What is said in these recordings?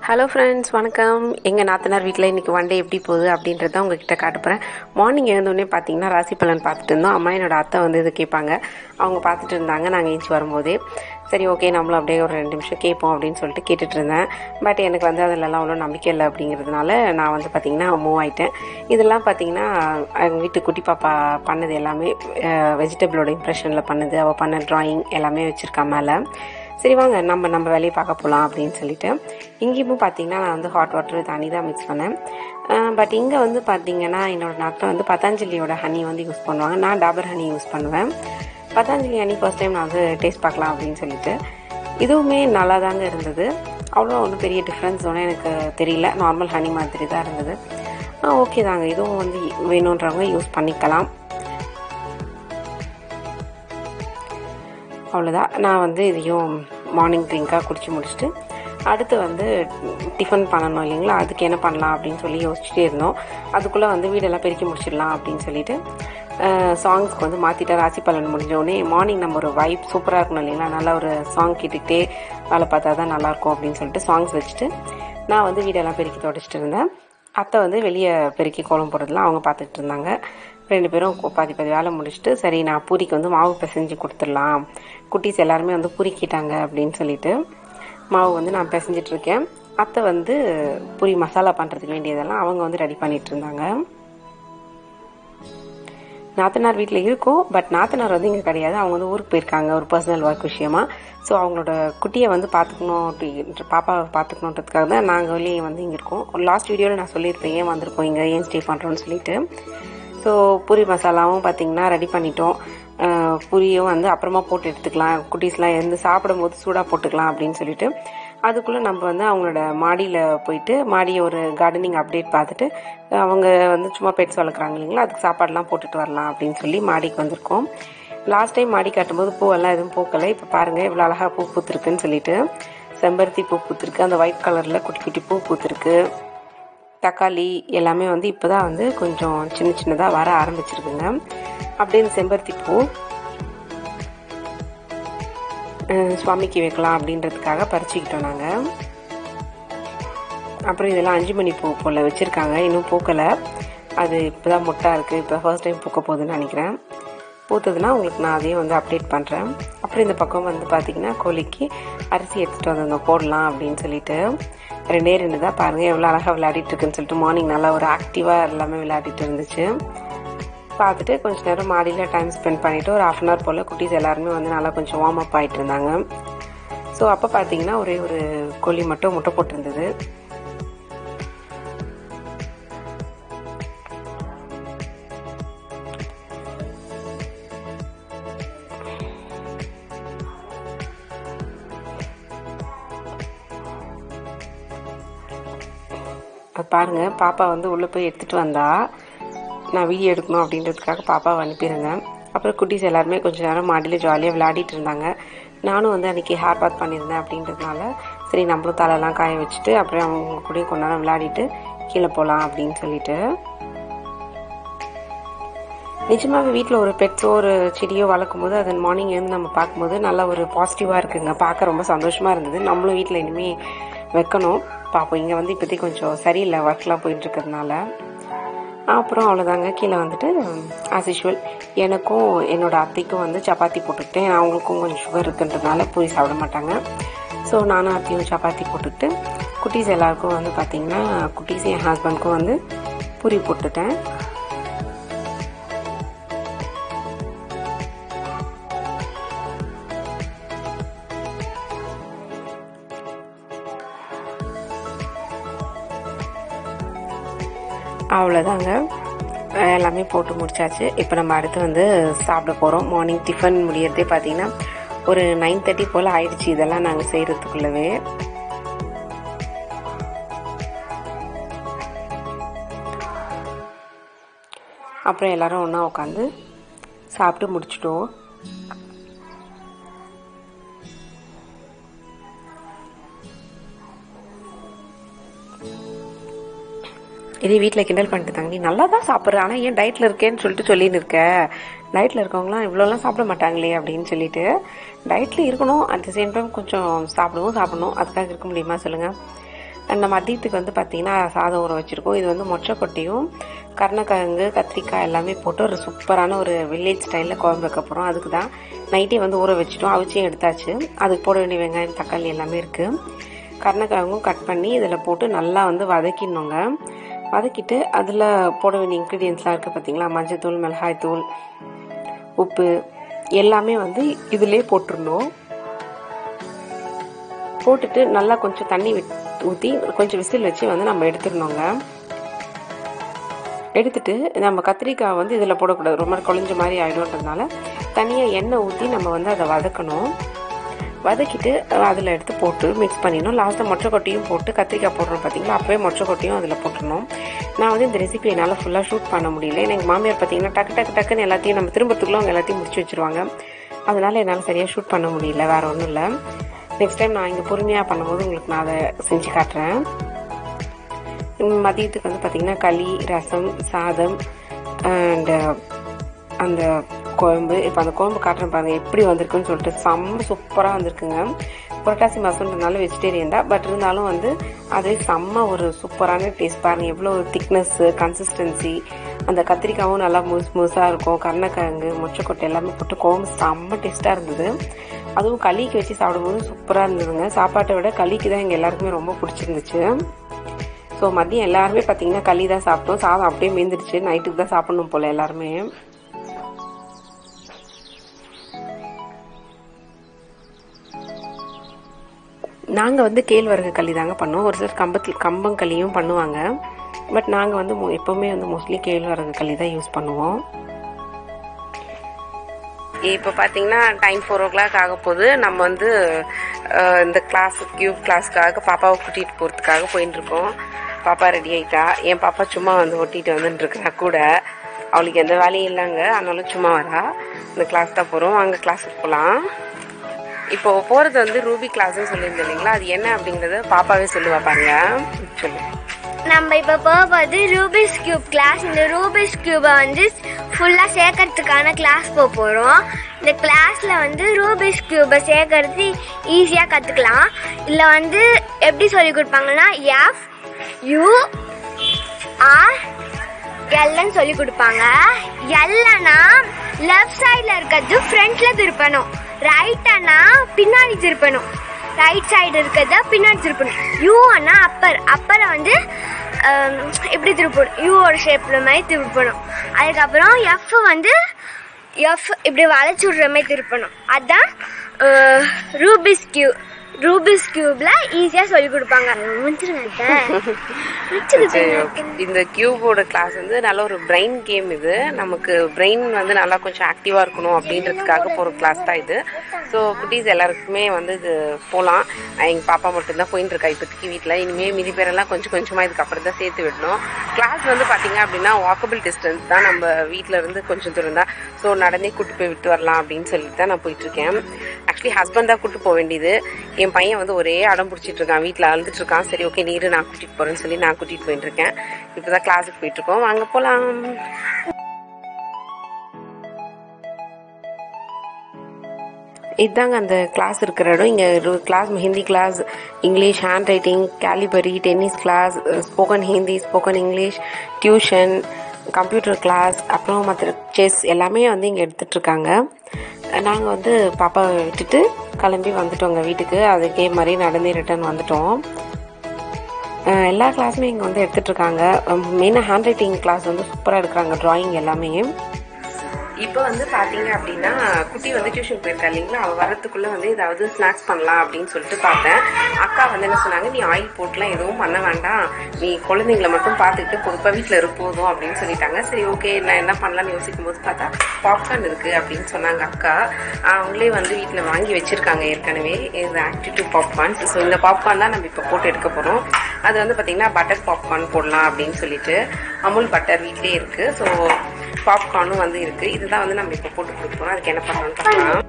hello friends வணக்கம் எங்கள் நாத்தனார் வீட்டில் இன்றைக்கி ஒன் டே எப்படி போகுது அப்படின்றத உங்ககிட்ட காட்ட போகிறேன் மார்னிங் எழுந்தோடனே பார்த்தீங்கன்னா ராசி பலன் பார்த்துட்டு இருந்தோம் அம்மா என்னோட அத்தை வந்து இது கேட்பாங்க அவங்க பார்த்துட்டு இருந்தாங்க நாங்கள் ஏஞ்சி வரும்போதே சரி ஓகே நம்மளும் அப்படியே ஒரு ரெண்டு நிமிஷம் கேட்போம் அப்படின்னு சொல்லிட்டு கேட்டுட்டு இருந்தேன் பட் எனக்கு வந்து அதிலலாம் அவ்வளோ நம்பிக்கை இல்லை அப்படிங்கிறதுனால நான் வந்து பார்த்திங்கன்னா மூவ் ஆயிட்டேன் இதெல்லாம் பார்த்தீங்கன்னா எங்கள் வீட்டு குட்டி பாப்பா பண்ணது எல்லாமே வெஜிடபிளோட இம்ப்ரெஷனில் பண்ணது அவள் பண்ண ட்ராயிங் எல்லாமே வச்சுருக்கா மேலே சரி வாங்க நம்ம நம்ம வேலையை பார்க்க போகலாம் அப்படின்னு சொல்லிட்டு இங்கேயும் பார்த்தீங்கன்னா நான் வந்து ஹாட் வாட்டர் தண்ணி தான் மிக்ஸ் பண்ணேன் பட் இங்கே வந்து பார்த்தீங்கன்னா என்னோட நாட்டில் வந்து பதஞ்சலியோட ஹனி வந்து யூஸ் பண்ணுவாங்க நான் டாபர் ஹனி யூஸ் பண்ணுவேன் பதஞ்சலி ஹனி ஃபர்ஸ்ட் டைம் நான் வந்து டேஸ்ட் பார்க்கலாம் அப்படின்னு சொல்லிட்டு இதுவுமே நல்லா தாங்க இருந்தது அவ்வளோ ஒன்றும் பெரிய டிஃப்ரென்ஸ் ஒன்றும் எனக்கு தெரியல நார்மல் ஹனி மாதிரி தான் இருந்தது ஓகே தாங்க இதுவும் வந்து வேணுன்றவங்க யூஸ் பண்ணிக்கலாம் அவ்வளோதான் நான் வந்து இதையும் மார்னிங் ட்ரிங்காக குடிச்சு முடிச்சுட்டு அடுத்து வந்து டிஃபன் பண்ணணும் இல்லைங்களா அதுக்கு என்ன பண்ணலாம் அப்படின்னு சொல்லி யோசிச்சுட்டே இருந்தோம் அதுக்குள்ளே வந்து வீடெல்லாம் பெருக்கி முடிச்சிடலாம் அப்படின்னு சொல்லிட்டு சாங்ஸ்க்கு வந்து மாற்றிட்டா ராசி பலன் முடிஞ்சோடனே மார்னிங் நம்ம ஒரு வைப் சூப்பராக இருக்கணும் இல்லைங்களா நல்லா ஒரு சாங் கேட்டுக்கிட்டே வேலை பார்த்தா தான் நல்லாயிருக்கும் அப்படின்னு சொல்லிட்டு சாங்ஸ் வச்சுட்டு நான் வந்து வீடெல்லாம் பெருக்கி தொடச்சிட்டு இருந்தேன் அத்தை வந்து வெளியே பெருக்கி கோலம் போடுறதுலாம் அவங்க பார்த்துட்டு இருந்தாங்க ரெண்டு பேரும் பாதி பாதி வேலை முடிச்சுட்டு சரி நான் பூரிக்கு வந்து மாவு பிசைஞ்சு கொடுத்துடலாம் குட்டீஸ் எல்லாருமே வந்து பூரி கேட்டாங்க அப்படின்னு சொல்லிட்டு மாவு வந்து நான் பிசைஞ்சிட்டு இருக்கேன் அத்தை வந்து பூரி மசாலா பண்ணுறதுக்கு வேண்டியதெல்லாம் அவங்க வந்து ரெடி பண்ணிட்டு இருந்தாங்க நாத்தனார் வீட்டில் இருக்கும் பட் நாத்தனார் வந்து இங்கே கிடையாது அவங்க வந்து ஊருக்கு போயிருக்காங்க ஒரு பர்சனல் ஒர்க் விஷயமா ஸோ அவங்களோட குட்டியை வந்து பார்த்துக்கணும் அப்படின்ற பாப்பாவை பார்த்துக்கணுன்றதுக்காக தான் நாங்கள் வெளியே வந்து இங்கே இருக்கோம் லாஸ்ட் வீடியோவில் நான் சொல்லியிருப்பேன் ஏன் வந்திருக்கோம் இங்கே ஏன் ஸ்டே பண்ணுறோன்னு சொல்லிட்டு ஸோ பூரி மசாலாவும் பார்த்திங்கன்னா ரெடி பண்ணிட்டோம் பூரியும் வந்து அப்புறமா போட்டு எடுத்துக்கலாம் குட்டீஸ்லாம் இருந்து சாப்பிடும்போது சூடாக போட்டுக்கலாம் அப்படின்னு சொல்லிட்டு அதுக்குள்ளே நம்ம வந்து அவங்களோட மாடியில் போயிட்டு மாடியை ஒரு கார்டனிங் அப்டேட் பார்த்துட்டு அவங்க வந்து சும்மா பெட்ஸ் வளர்க்குறாங்க இல்லைங்களா அதுக்கு சாப்பாடெலாம் போட்டுட்டு வரலாம் அப்படின்னு சொல்லி மாடிக்கு வந்திருக்கோம் லாஸ்ட் டைம் மாடி காட்டும்போது பூவெல்லாம் எதுவும் பூக்கலை இப்போ பாருங்கள் இவ்வளோ அழகாக பூ பூத்துருக்குன்னு சொல்லிட்டு செம்பருத்தி பூ பூத்துருக்கு அந்த ஒயிட் கலரில் குட்டி குட்டி பூ பூத்துருக்கு தக்காளி எல்லாமே வந்து இப்போ தான் வந்து கொஞ்சம் சின்ன சின்னதாக வர ஆரம்பிச்சிருக்குங்க அப்படியே இந்த செம்பருத்தி பூ சுவாமிக்கு வைக்கலாம் அப்படின்றதுக்காக பறிச்சுக்கிட்டோம் நாங்கள் அப்புறம் இதெல்லாம் அஞ்சு மணி பூ போல் வச்சுருக்காங்க இன்னும் பூக்கலை அது இப்போ தான் முட்டாக இருக்குது இப்போ ஃபர்ஸ்ட் டைம் பூக்க போகுதுன்னு நினைக்கிறேன் பூத்ததுன்னா உங்களுக்கு நான் அதையும் வந்து அப்டேட் பண்ணுறேன் அப்புறம் இந்த பக்கம் வந்து பார்த்திங்கன்னா கோழிக்கு அரிசி எடுத்துகிட்டு வந்திருந்தோம் போடலாம் அப்படின்னு சொல்லிட்டு ரெண்டே ரெண்டு தான் பாருங்கள் எவ்வளோ அழகாக விளையாடிட்டு இருக்குன்னு சொல்லிட்டு மார்னிங் நல்லா ஒரு ஆக்டிவாக எல்லாமே விளையாடிட்டு இருந்துச்சு பார்த்துட்டு கொஞ்சம் நேரம் மாடியில் டைம் ஸ்பெண்ட் பண்ணிவிட்டு ஒரு ஆஃப் அன் ஹவர் போல் குட்டீஸ் எல்லாருமே வந்து நல்லா கொஞ்சம் வார்ம் அப் ஆகிட்டு இருந்தாங்க ஸோ அப்போ பார்த்தீங்கன்னா ஒரே ஒரு கோழி மட்டும் முட்டை போட்டிருந்தது பாருங்கள் பாப்பா வந்து உள்ளே போய் எடுத்துகிட்டு வந்தா நான் வீடியோ எடுக்கணும் அப்படின்றதுக்காக பாப்பாவை அனுப்பியிருந்தேன் அப்புறம் குட்டீஸ் எல்லாருமே கொஞ்சம் நேரம் மாடியில் ஜாலியாக விளையாடிட்டு இருந்தாங்க நானும் வந்து அன்றைக்கி ஹேர் பாத் பண்ணியிருந்தேன் அப்படின்றதுனால சரி நம்மளும் தலையெல்லாம் காய வச்சுட்டு அப்புறம் அவங்க கூட கொஞ்ச நேரம் விளையாடிட்டு கீழே போகலாம் அப்படின்னு சொல்லிட்டு நிஜமாகவே வீட்டில் ஒரு பெட்ஸோ ஒரு செடியோ வளர்க்கும் போது அதன் மார்னிங் எழுந்து நம்ம பார்க்கும்போது நல்லா ஒரு பாசிட்டிவாக இருக்குங்க பார்க்க ரொம்ப சந்தோஷமாக இருந்தது நம்மளும் வீட்டில் இனிமேல் வைக்கணும் பார்ப்போம் இங்கே வந்து இப்போதைக்கு கொஞ்சம் சரியில்லை ஒர்க்லாம் போயிட்டுருக்கிறதுனால அப்புறம் அவ்வளோதாங்க கீழே வந்துட்டு ஆஸ் யூஷுவல் எனக்கும் என்னோடய அத்தைக்கும் வந்து சப்பாத்தி போட்டுக்கிட்டேன் அவங்களுக்கும் கொஞ்சம் சுகர் இருக்குன்றதுனால பூரி சாப்பிட மாட்டாங்க ஸோ நானும் அத்தையும் சப்பாத்தி போட்டுக்கிட்டு குட்டீஸ் எல்லாருக்கும் வந்து பார்த்திங்கன்னா குட்டீஸ் என் ஹஸ்பண்ட்க்கும் வந்து பூரி போட்டுட்டேன் அவ்வளோதாங்க எல்லாமே போட்டு முடிச்சாச்சு இப்போ நம்ம அடுத்து வந்து சாப்பிட போகிறோம் மார்னிங் டிஃபன் முடியறதே பார்த்தீங்கன்னா ஒரு நைன் தேர்ட்டி போல் ஆயிடுச்சு இதெல்லாம் நாங்கள் செய்கிறதுக்குள்ளவே அப்புறம் எல்லாரும் ஒன்றா உட்காந்து சாப்பிட்டு முடிச்சிட்டோம் இதே வீட்டில் கிண்டல் பண்ணிட்டு தாங்க நீ நல்லா தான் சாப்பிட்ற ஆனால் ஏன் டயட்டில் இருக்கேன்னு சொல்லிட்டு சொல்லின்னு இருக்க டயட்டில் இருக்கவங்களாம் இவ்வளோலாம் சாப்பிட மாட்டாங்களே அப்படின்னு சொல்லிட்டு டயட்டில் இருக்கணும் அட் த சேம் டைம் கொஞ்சம் சாப்பிடவும் சாப்பிடணும் அதுக்காக இருக்க முடியுமா சொல்லுங்கள் அந்த மதியத்துக்கு வந்து பார்த்திங்கன்னா சாதம் ஊற வச்சுருக்கோம் இது வந்து மொச்சக்கொட்டையும் கருணக்கிழங்கு கத்திரிக்காய் எல்லாமே போட்டு ஒரு சூப்பரான ஒரு வில்லேஜ் ஸ்டைலில் குழம்பு வைக்க போகிறோம் அதுக்கு தான் நைட்டே வந்து ஊற வச்சுட்டோம் அவிச்சியும் எடுத்தாச்சு அதுக்கு போட வேண்டிய வெங்காயம் தக்காளி எல்லாமே இருக்குது கருணக்கிழங்கும் கட் பண்ணி இதில் போட்டு நல்லா வந்து வதக்கிடணுங்க வதக்கிட்டு அதில் போட வேண்டிய இன்க்ரீடியன்ஸ்லாம் இருக்குது பார்த்தீங்களா மஞ்சள்தூள் மிளகாய்த்தூள் உப்பு எல்லாமே வந்து இதிலே போட்டுருணும் போட்டுட்டு நல்லா கொஞ்சம் தண்ணி ஊற்றி கொஞ்சம் விசில் வச்சு வந்து நம்ம எடுத்துடணுங்க எடுத்துட்டு நம்ம கத்திரிக்காய் வந்து இதில் போடக்கூடாது ரொம்ப குழஞ்ச மாதிரி ஆகிடும்ன்றதுனால தனியாக எண்ணெய் ஊற்றி நம்ம வந்து அதை வதக்கணும் வதக்கிட்டு அதில் எடுத்து போட்டு மிக்ஸ் பண்ணிடணும் லாஸ்ட்டாக மொச்சக்கொட்டையும் போட்டு கத்திரிக்காய் போடுறோம் பார்த்தீங்களா அப்போவே மொச்சக்கொட்டையும் அதில் போட்டுடணும் நான் வந்து இந்த ரெசிபி என்னால் ஃபுல்லாக ஷூட் பண்ண முடியல எனக்கு மாமியார் பார்த்தீங்கன்னா டக்கு டக்கு டக்குன்னு எல்லாத்தையும் நம்ம திரும்பத்துக்குள்ள அவங்க எல்லாத்தையும் முடிச்சு வச்சுருவாங்க அதனால் என்னால் சரியாக ஷூட் பண்ண முடியல வேறு ஒன்றும் இல்லை நெக்ஸ்ட் டைம் நான் இங்கே பொறுமையாக பண்ணும்போது உங்களுக்கு நான் அதை செஞ்சு காட்டுறேன் மதியத்துக்கு வந்து பார்த்திங்கன்னா களி ரசம் சாதம் அண்டு அந்த குழம்பு இப்போ அந்த குழம்பு காட்டுறேன் பாருங்கள் எப்படி வந்திருக்குன்னு சொல்லிட்டு செம்ம சூப்பராக வந்திருக்குங்க புரட்டாசி மாதம்ன்றனால வெஜிடேரியன் தான் பட் இருந்தாலும் வந்து அது செம்ம ஒரு சூப்பரான டேஸ்ட் பாருங்கள் எவ்வளோ ஒரு திக்னஸ்ஸு கன்சிஸ்டன்சி அந்த கத்திரிக்காவும் நல்லா முழுசு முழுசாக இருக்கும் கருணக்கிழங்கு மொச்சக்கொட்டை எல்லாமே போட்டு குழம்பு செம்ம டேஸ்ட்டாக இருந்தது அதுவும் களிக்கு வச்சு சாப்பிடும்போது சூப்பராக இருந்ததுங்க சாப்பாட்டை விட களிக்கு தான் எங்கள் எல்லாருக்குமே ரொம்ப பிடிச்சிருந்துச்சு ஸோ மதியம் எல்லாருமே பார்த்தீங்கன்னா களி தான் சாப்பிட்டோம் சாதம் அப்படியே மீந்துடுச்சு நைட்டுக்கு தான் சாப்பிடணும் போல் எல்லாருமே நாங்கள் வந்து கேழ்வரகு களி தாங்க பண்ணுவோம் ஒரு சிலர் கம்பத்தில் கம்பங்களியும் பண்ணுவாங்க பட் நாங்கள் வந்து எப்போவுமே வந்து மோஸ்ட்லி கேழ்வரகு களி தான் யூஸ் பண்ணுவோம் இப்போ பார்த்தீங்கன்னா டைம் ஃபோர் ஓ கிளாக் ஆக போது நம்ம வந்து இந்த கிளாஸ் கியூப் கிளாஸ்க்காக பாப்பாவை கூட்டிகிட்டு போகிறதுக்காக போயின்னு இருக்கோம் பாப்பா ரெடி ஆகிட்டா என் பாப்பா சும்மா வந்து ஒட்டிட்டு வந்துட்டு இருக்கா கூட அவளுக்கு எந்த வேலையும் இல்லைங்க ஆனாலும் சும்மா வரா இந்த கிளாஸ் தான் போகிறோம் அங்கே கிளாஸுக்கு போகலாம் இப்போ போகிறது வந்து ரூபி கிளாஸ்னு சொல்லியிருந்தேன் இல்லைங்களா அது என்ன அப்படிங்கிறத பாப்பாவே சொல்லுவா பாருங்க சொல்லு நம்ம இப்போ போகும்போது ரூபிஸ் கியூப் கிளாஸ் இந்த ரூபிஸ் கியூபை வந்து ஃபுல்லாக சேர்க்கறதுக்கான கிளாஸ் போக போகிறோம் இந்த கிளாஸில் வந்து ரூபிஸ் கியூபை சேர்க்கறது ஈஸியாக கற்றுக்கலாம் இதில் வந்து எப்படி சொல்லி கொடுப்பாங்கன்னா எஃப் யூ ஆர் எல்ன்னு சொல்லி கொடுப்பாங்க எல்லனா லெஃப்ட் சைடில் இருக்கிறது ஃப்ரண்ட்டில் திருப்பணும் ரைட்டனா பின்னாடி திருப்பணும் ரைட் சைடு இருக்கிறத பின்னாடி திருப்பணும் யூன்னா அப்பர் அப்பரை வந்து இப்படி திருப்பணும் யூவோட ஷேப்பில் மாதிரி திருப்பணும் அதுக்கப்புறம் எஃப் வந்து எஃப் இப்படி வளைச்சி விட்ற மாதிரி திருப்பணும் அதுதான் ரூபிஸ் கியூ ரூபிஸ் கியூப்ல ஈஸியா சொல்லி கொடுப்பாங்க இந்த கியூபோட கிளாஸ் வந்து நல்ல ஒரு பிரெயின் கேம் இது நமக்கு பிரெயின் வந்து நல்லா கொஞ்சம் ஆக்டிவா இருக்கணும் அப்படின்றதுக்காக போற கிளாஸ் தான் இது ஸோ குட்டீஸ் எல்லாருக்குமே வந்து இது போகலாம் எங்கள் பாப்பா மட்டும்தான் போயின்னு இருக்கா இப்போதைக்கு வீட்டில் இனிமேல் மீதி பேரெல்லாம் கொஞ்சம் கொஞ்சமாக இதுக்கப்புறம் தான் சேர்த்து விடணும் கிளாஸ் வந்து பார்த்தீங்க அப்படின்னா வாக்கபிள் டிஸ்டன்ஸ் தான் நம்ம வீட்டில் இருந்து கொஞ்சம் தூரம் தான் ஸோ நடந்தே கூட்டு போய் விட்டு வரலாம் அப்படின்னு சொல்லிட்டு தான் நான் போயிட்டுருக்கேன் ஆக்சுவலி ஹஸ்பண்ட் தான் கூட்டு போக வேண்டியது என் பையன் வந்து ஒரே அடம் பிடிச்சிட்டு இருக்கான் வீட்டில் அழுதுட்டு இருக்கான் சரி ஓகே நீரு நான் கூட்டிகிட்டு போகிறேன்னு சொல்லி நான் கூட்டிகிட்டு போயிட்டு இருக்கேன் இப்போ தான் கிளாஸுக்கு போயிட்டுருக்கோம் வாங்க போகலாம் இதுதாங்க அந்த கிளாஸ் இருக்கிற இடம் இங்கே class Hindi class English hand writing calligraphy tennis class spoken Hindi spoken English tuition computer class அப்புறம் மற்ற செஸ் எல்லாமே வந்து இங்கே எடுத்துட்ருக்காங்க நாங்கள் வந்து பாப்பாவை விட்டுட்டு கிளம்பி வந்துட்டோங்க வீட்டுக்கு அதுக்கே மாதிரி நடந்தே ரிட்டர்ன் வந்துட்டோம் எல்லா கிளாஸுமே இங்கே வந்து எடுத்துட்ருக்காங்க மெயினாக ஹேண்ட் ரைட்டிங் கிளாஸ் வந்து சூப்பராக எடுக்கிறாங்க ட்ராயிங் எல்லாமே இப்போ வந்து பார்த்தீங்க அப்படின்னா குட்டி வந்து டியூஷன் போயிருக்கா இல்லைங்களா அவள் வரத்துக்குள்ளே வந்து ஏதாவது ஸ்நாக்ஸ் பண்ணலாம் அப்படின்னு சொல்லிட்டு பார்த்தேன் அக்கா வந்து என்ன சொன்னாங்க நீ ஆயில் போட்டுலாம் எதுவும் பண்ண வேண்டாம் நீ குழந்தைங்கள மட்டும் பார்த்துக்கிட்டு பொறுப்பாக வீட்டில் இருப்போதும் அப்படின்னு சொல்லிட்டாங்க சரி ஓகே நான் என்ன பண்ணலாம்னு யோசிக்கும் போது பார்த்தா பாப்கார்ன் இருக்குது அப்படின்னு சொன்னாங்க அக்கா அவங்களே வந்து வீட்டில் வாங்கி வச்சுருக்காங்க ஏற்கனவே இது ஆக்டிவ் பாப்கார்ன் ஸோ இந்த பாப்கார்ன் தான் நம்ம இப்போ போட்டு எடுக்க போகிறோம் அது வந்து பார்த்திங்கன்னா பட்டர் பாப்கார்ன் போடலாம் அப்படின்னு சொல்லிட்டு அமுல் பட்டர் வீட்லேயே இருக்குது ஸோ பாப்கார்னும் வந்து இருக்குது இதுதான் வந்து நம்ம இப்போ போட்டு கொடுக்க போகிறோம் அதுக்கு என்ன பண்ணலாம்னு பார்க்கலாம்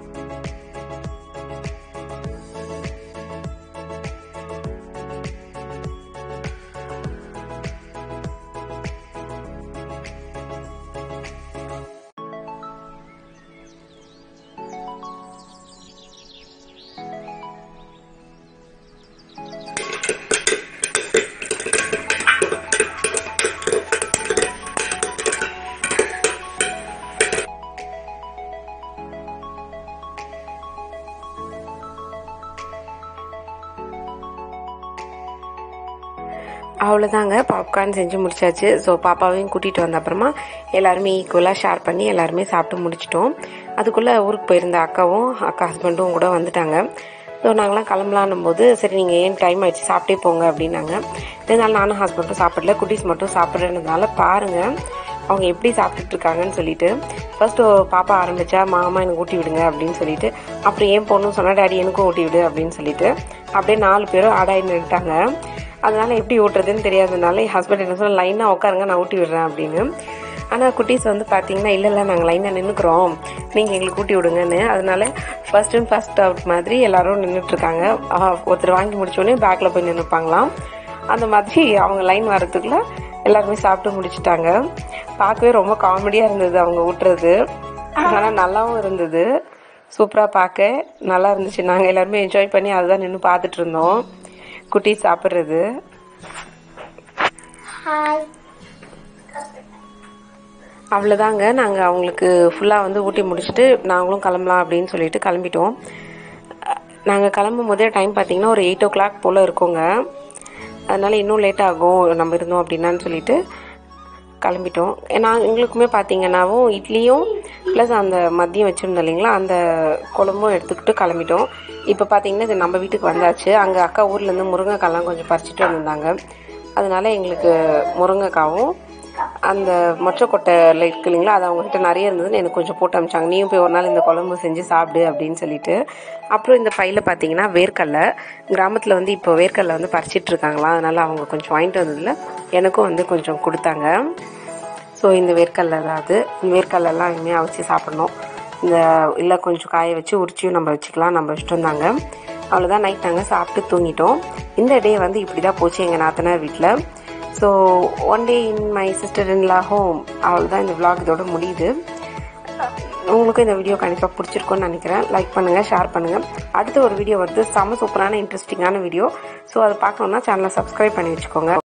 அவ்வளோதாங்க பாப்கார்ன் செஞ்சு முடிச்சாச்சு ஸோ பாப்பாவையும் கூட்டிகிட்டு வந்த அப்புறமா எல்லாருமே ஈக்குவலாக ஷேர் பண்ணி எல்லாருமே சாப்பிட்டு முடிச்சிட்டோம் அதுக்குள்ளே ஊருக்கு போயிருந்த அக்காவும் அக்கா ஹஸ்பண்டும் கூட வந்துட்டாங்க ஸோ நாங்களாம் கிளம்பலான்னும் போது சரி நீங்கள் ஏன் டைம் ஆயிடுச்சு சாப்பிட்டே போங்க அப்படின்னாங்க இருந்தாலும் நானும் ஹஸ்பண்டும் சாப்பிடல குட்டீஸ் மட்டும் சாப்பிட்றதுனால பாருங்கள் அவங்க எப்படி சாப்பிட்டுட்டு இருக்காங்கன்னு சொல்லிட்டு ஃபர்ஸ்ட் பாப்பா ஆரம்பிச்சா மாமா எனக்கு ஊட்டி விடுங்க அப்படின்னு சொல்லிட்டு அப்புறம் ஏன் பொண்ணும் சொன்னா டேடி எனக்கும் ஊட்டி விடு அப்படின்னு சொல்லிட்டு அப்படியே நாலு பேரும் ஆடாயி நின்றுட்டாங்க அதனால எப்படி ஊட்டுறதுன்னு தெரியாததுனால என் ஹஸ்பண்ட் என்ன சொன்ன லைனாக உட்காருங்க நான் ஊட்டி விடுறேன் அப்படின்னு ஆனால் குட்டீஸ் வந்து பார்த்தீங்கன்னா இல்லை இல்லை நாங்கள் லைனாக நின்றுக்குறோம் நீங்கள் எங்களுக்கு ஊட்டி விடுங்கன்னு அதனால ஃபர்ஸ்ட் அண்ட் ஃபர்ஸ்ட் அவுட் மாதிரி எல்லாரும் நின்றுட்டுருக்காங்க ஒருத்தர் வாங்கி முடிச்சோடனே பேக்கில் போய் நின்றுப்பாங்களாம் அந்த மாதிரி அவங்க லைன் வரதுக்குள்ள எல்லாருமே சாப்பிட்டு முடிச்சிட்டாங்க பார்க்கவே ரொம்ப காமெடியாக இருந்தது அவங்க ஊட்டுறது ஆனால் நல்லாவும் இருந்தது சூப்பராக பார்க்க நல்லா இருந்துச்சு நாங்கள் எல்லாருமே என்ஜாய் பண்ணி அதுதான் நின்று பார்த்துட்டு இருந்தோம் குட்டி சாப்பிட்றது ஹாய் அவ்வளோதாங்க நாங்கள் அவங்களுக்கு ஃபுல்லாக வந்து ஊட்டி முடிச்சுட்டு நாங்களும் கிளம்பலாம் அப்படின்னு சொல்லிட்டு கிளம்பிட்டோம் நாங்கள் கிளம்பும் போதே டைம் பார்த்தீங்கன்னா ஒரு எயிட் ஓ கிளாக் போல் இருக்குங்க அதனால இன்னும் லேட் ஆகும் நம்ம இருந்தோம் அப்படின்னான்னு சொல்லிட்டு கிளம்பிட்டோம் நான் எங்களுக்குமே பார்த்தீங்கன்னாவும் இட்லியும் ப்ளஸ் அந்த மதியம் வச்சுருந்தோம் இல்லைங்களா அந்த குழம்பும் எடுத்துக்கிட்டு கிளம்பிட்டோம் இப்போ பார்த்தீங்கன்னா இது நம்ம வீட்டுக்கு வந்தாச்சு அங்கே அக்கா ஊர்லேருந்து முருங்கைக்காய்லாம் கொஞ்சம் பறிச்சுட்டு வந்திருந்தாங்க அதனால எங்களுக்கு முருங்கைக்காவும் அந்த மொச்சக்கொட்டையில் இருக்கு இல்லைங்களா அது அவங்ககிட்ட நிறைய இருந்ததுன்னு எனக்கு கொஞ்சம் போட்டு அமிச்சாங்க நீயும் போய் ஒரு நாள் இந்த குழம்பு செஞ்சு சாப்பிடு அப்படின்னு சொல்லிட்டு அப்புறம் இந்த பையில் பார்த்தீங்கன்னா வேர்க்கடலை கிராமத்தில் வந்து இப்போ வேர்க்கடலை வந்து பறிச்சிட்டு இருக்காங்களா அதனால அவங்க கொஞ்சம் வாங்கிட்டு வந்ததில் எனக்கும் வந்து கொஞ்சம் கொடுத்தாங்க ஸோ இந்த வேர்க்கடலை அதாவது இந்த வேர்க்கடலைலாம் இனிமேல் அவிச்சு சாப்பிடணும் இந்த இல்லை கொஞ்சம் காய வச்சு உரிச்சியும் நம்ம வச்சுக்கலாம் நம்ம இஷ்டம் தாங்க அவ்வளோதான் நைட் நாங்கள் சாப்பிட்டு தூங்கிட்டோம் இந்த டே வந்து இப்படி தான் போச்சு எங்கள் நாத்தனார் வீட்டில் so one day in my sister in law home அவ்வளோதான் இந்த vlog இதோட முடியுது உங்களுக்கும் இந்த வீடியோ கண்டிப்பாக பிடிச்சிருக்கும்னு நினைக்கிறேன் லைக் பண்ணுங்கள் ஷேர் பண்ணுங்கள் அடுத்த ஒரு வீடியோ வந்து செம சூப்பரான இன்ட்ரெஸ்டிங்கான வீடியோ ஸோ அதை பார்க்கணுன்னா சேனலை சப்ஸ்கிரைப் பண்ணி வச்சுக்கோங்க